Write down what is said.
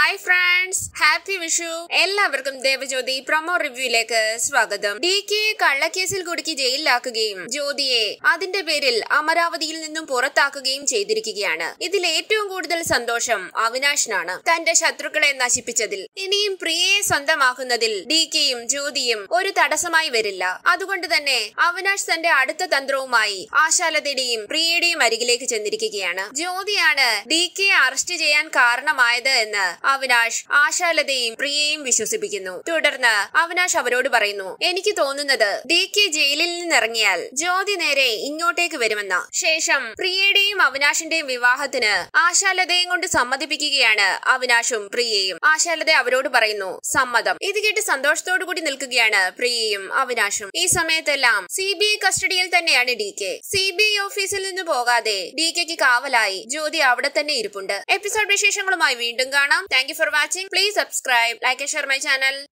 hi friends happy Vishu എല്ലാവർക്കും Devajyothi promo റിവ്യൂയിലേക്ക് സ്വാഗതം D K കള്ളക്കേസിൽ കുടുക്കി ജയിലിലാക്കുകയും ജ്യോതിയെ അതിന്റെ പേരിൽ അമരാവതിയിൽ നിന്നും പുറത്താക്കുകയും ചെയ്തിരിക്കുകയാണ് ഇതിൽ ഏറ്റവും കൂടുതൽ സന്തോഷം അവിനാഷിനാണ് തന്റെ ശത്രുക്കളെ നശിപ്പിച്ചതിൽ ഇനിയും പ്രിയയെ സ്വന്തമാക്കുന്നതിൽ ഡി കെയും ജ്യോതിയും ഒരു തടസ്സമായി വരില്ല അതുകൊണ്ട് തന്നെ അവിനാഷ് തന്റെ അടുത്ത തന്ത്രവുമായി ആശാലതയുടെയും പ്രിയയുടെയും അരികിലേക്ക് ചെന്നിരിക്കുകയാണ് ജ്യോതിയാണ് ഡി കെ അറസ്റ്റ് ചെയ്യാൻ കാരണമായത് എന്ന് അവിനാഷ് ആശാലതയും പ്രിയയും വിശ്വസിപ്പിക്കുന്നു തുടർന്ന് അവിനാഷ് അവരോട് പറയുന്നു എനിക്ക് തോന്നുന്നത് ഡി കെ ജയിലിൽ നിന്നിറങ്ങിയാൽ ജ്യോതി നേരെ ഇങ്ങോട്ടേക്ക് വരുമെന്ന ശേഷം പ്രിയയുടെയും അവിനാഷിന്റെയും വിവാഹത്തിന് ആശാലതയും കൊണ്ട് സമ്മതിപ്പിക്കുകയാണ് അവിനാഷും പ്രിയയും ആശാലത അവരോട് പറയുന്നു സമ്മതം ഇത് കേട്ട് സന്തോഷത്തോടു കൂടി നിൽക്കുകയാണ് പ്രിയയും അവിനാഷും ഈ സമയത്തെല്ലാം സി ബി ഐ കസ്റ്റഡിയിൽ തന്നെയാണ് D K C B I ഓഫീസിൽ നിന്ന് പോകാതെ ഡി കെക്ക് കാവലായി ജ്യോതി അവിടെ തന്നെ ഇരിപ്പുണ്ട് എപ്പിസോഡ് വിശേഷങ്ങളുമായി വീണ്ടും കാണാം thank you for watching please subscribe like share my channel